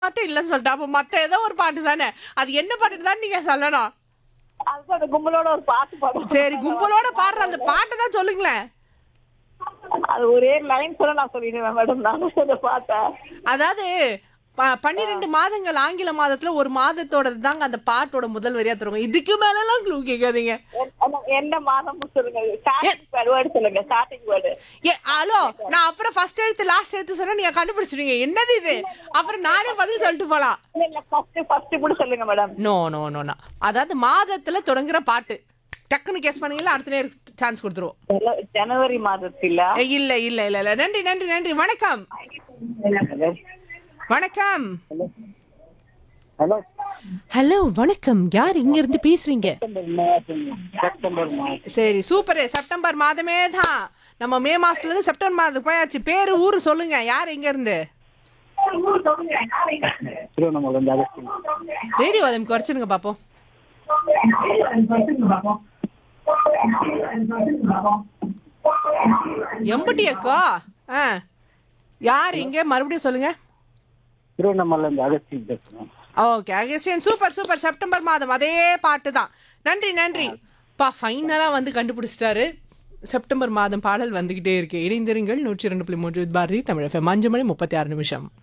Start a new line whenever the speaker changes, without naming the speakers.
பாட்டு இல்லைன்னு சொல்லிட்டேன் அப்ப மத்த ஏதோ ஒரு பாட்டு தானே அது என்ன பாட்டு தான் நீங்க சொல்லணும்
அதுக்கு அந்த கும்பலோட ஒரு பாட்டு பாடும்
சரி கும்பலோட பாடுற அந்த பாட்டை தான் சொல்லுங்களேன்
அது ஒரே லைன் சொல்ல நான் சொல்லிடுவேன் மேடம் நான் அந்த பாட்டை
அதாவது ப- பன்னிரெண்டு மாதங்கள் ஆங்கில மாதத்துல ஒரு மாதத்தோட தாங்க அந்த பாட்டோட முதல் வரியா தருவாங்க இதுக்கு மேல எல்லாம் க்ளூ கேட்காதீங்க
என்ன- என்ன மாதம் சொல்லுங்க ஸ்டார்டிங் வேர்டு சொல்லுங்க ஸ்டார்டிங் வேர்டு
ஏ ஹலோ நான் அப்புறம் ஃபர்ஸ்ட் எழுத்து லாஸ்ட் எழுத்து சொன்னா நீங்க கண்டுபிடிச்சிடுவீங்க என்னது இது அப்புறம் நானே பதில் சொல்லிட்டு போலாம்
இல்ல இல்ல ஃபர்ஸ்ட் ஃபர்ஸ்ட் கூட சொல்லுங்க madam
no no no no அதாவது மாதத்துல தொடங்குற பாட்டு டக்குன்னு கெஸ் பண்ணீங்களா அடுத்த நேரம் சான்ஸ் கொடுத்துருவோம்
ஜனவரி மாதத்தில்
ஏ, இல்ல இல்ல இல்ல இல்ல நன்றி நன்றி நன்றி வணக்கம் வணக்கம்
ஹலோ
ஹலோ வணக்கம் யார் இங்க இருந்து பேசுறீங்க
செப்டம்பர் மாதம் செப்டம்பர் மாதம்
சரி சூப்பர் செப்டம்பர் மாதமே தான் நம்ம மே மாசத்துல இருந்து செப்டம்பர் மாதத்துக்கு போயாச்சு பேரு ஊரு சொல்லுங்க யார் எங்க இருந்து
திருவண்ணாமலை வந்து அகஸ்டின்
ரேடியோ வால்யூம் குறைச்சிருங்க பாப்போம் எம்பட்டி அக்கா ஆ யார் இங்க மறுபடியும் சொல்லுங்க
திருவண்ணாமலை வந்து அகஸ்டின் பேசுறேன்
okay Augustine super super September மாதம் அதே பாட்டு தான் நன்றி நன்றி பா ஃபைனலாக வந்து கண்டுபிடிச்சிட்டாரு செப்டம்பர் மாதம் பாடல் வந்துகிட்டே இருக்கு இணைந்திருங்கள் நூற்றி இரண்டு புள்ளி மூன்று பாரதி தமிழ் எஃப்எம் அஞ்சு மணி முப்பத்தி ஆறு நிமிஷம்